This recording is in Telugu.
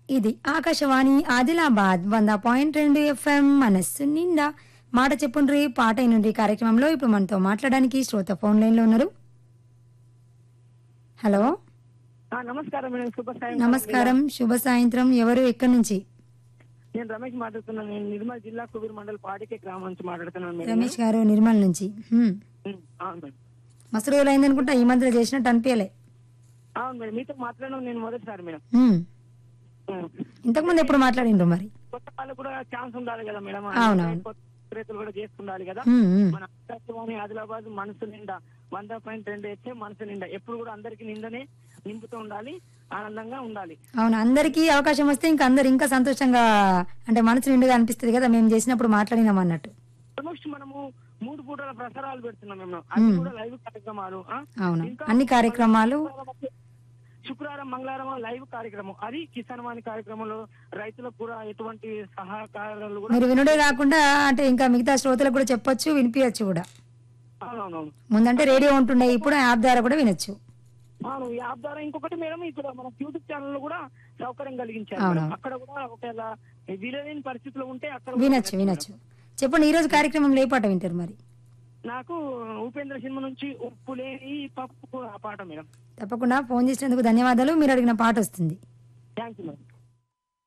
ఇది ఆకాశవాణి ఆదిలాబాద్ వంద పాయింట్ రెండు ఎఫ్ఎం మనస్సు నిండా మాట చెప్పుండ్రి పాట నుండి కార్యక్రమంలో ఇప్పుడు మనతో మాట్లాడడానికి శ్రోత ఫోన్ లైన్ లో ఉన్నారు హలో ఆ, నమస్కారం మేడం శుభ సాయంత్రం నమస్కారం శుభ సాయంత్రం ఎవరు ఎక్కడి నుంచి నేను రమేష్ మాట్లాడుతున్నాను నేను నిర్మల్ జిల్లా కుబీర్ మండల్ పాడికే గ్రామం నుంచి మాట్లాడుతున్నాను మేడం రమేష్ గారు నిర్మల్ నుంచి హ్మ్. ఉమ్, అవును మేడం మస్తు రోజులు అయిందనుకుంటా ఈ మధ్య చేసినట్టు అనిపించలే అవును మేడం మీతో మాట్లాడడం నేను మొదటిసారి మేడం హ్మ్. ఉమ్. ఇంతకుముందు ఎప్పుడు మాట్లాడిండ్రు మరి కొత్త వాళ్ళకు కూడా ఛాన్స్ ఉండాలి కదా మేడం అవునవును. కొత్త రైతులు కూడా చేసుకుండాలి కదా హ్మ్, హ్మ్. మన ఆకాశవాణి ఆదిలాబాద్ మనసు నిండా వంద పాయింట్ రెండు వచ్చే మనసు నిండా ఎప్పుడు కూడా అందరికి నిందనే నింపుతూ ఉండాలి ఆనందంగా ఉండాలి అవును అందరికీ అవకాశం వస్తే ఇంకా అందరు ఇంకా సంతోషంగా అంటే మనసు నిండుగా అనిపిస్తుంది కదా మేము చేసినప్పుడు మాట్లాడినాం అన్నట్టు ఆల్మోస్ట్ మనము మూడు పూటల ప్రసారాలు పెడుతున్నాం మేము అది కూడా లైవ్ కార్యక్రమాలు ఆ? అవును ఇంకా అన్ని కార్యక్రమాలు శుక్రవారం మంగళవారం లైవ్ కార్యక్రమం అది కిసాన్ వాణి కార్యక్రమంలో రైతులకు కూడా ఎటువంటి సహకారాలు కూడా మీరు వినుడే కాకుండా అంటే ఇంకా మిగతా శ్రోతలకు కూడా చెప్పొచ్చు వినిపించచ్చు కూడా అవునవునవును ముందంటే రేడియో ఉంటుండే ఇప్పుడు యాప్ ద్వారా కూడా వినొచ్చు అవును ఈ యాప్ ద్వారా ఇంకొకటి మేడం ఇక్కడ మన యూట్యూబ్ ఛానల్ లో కూడా సౌకర్యం కలిగించారు అవును. మేడం. అక్కడ కూడా ఒకవేళ వీలలేని పరిస్థితిలో ఉంటే అక్కడ కూడా వినొచ్చు వినొచ్చు చెప్పండి ఈ రోజు కార్యక్రమంలో ఏ పాట వింటారు మరి నాకు ఉపేంద్ర సినిమా నుంచి ఉప్పు లేని పప్పు ఆ పాట మేడం తప్పకుండా ఫోన్ చేసినందుకు ధన్యవాదాలు మీరు అడిగిన పాట వస్తుంది థ్యాంక్ యూ మేడం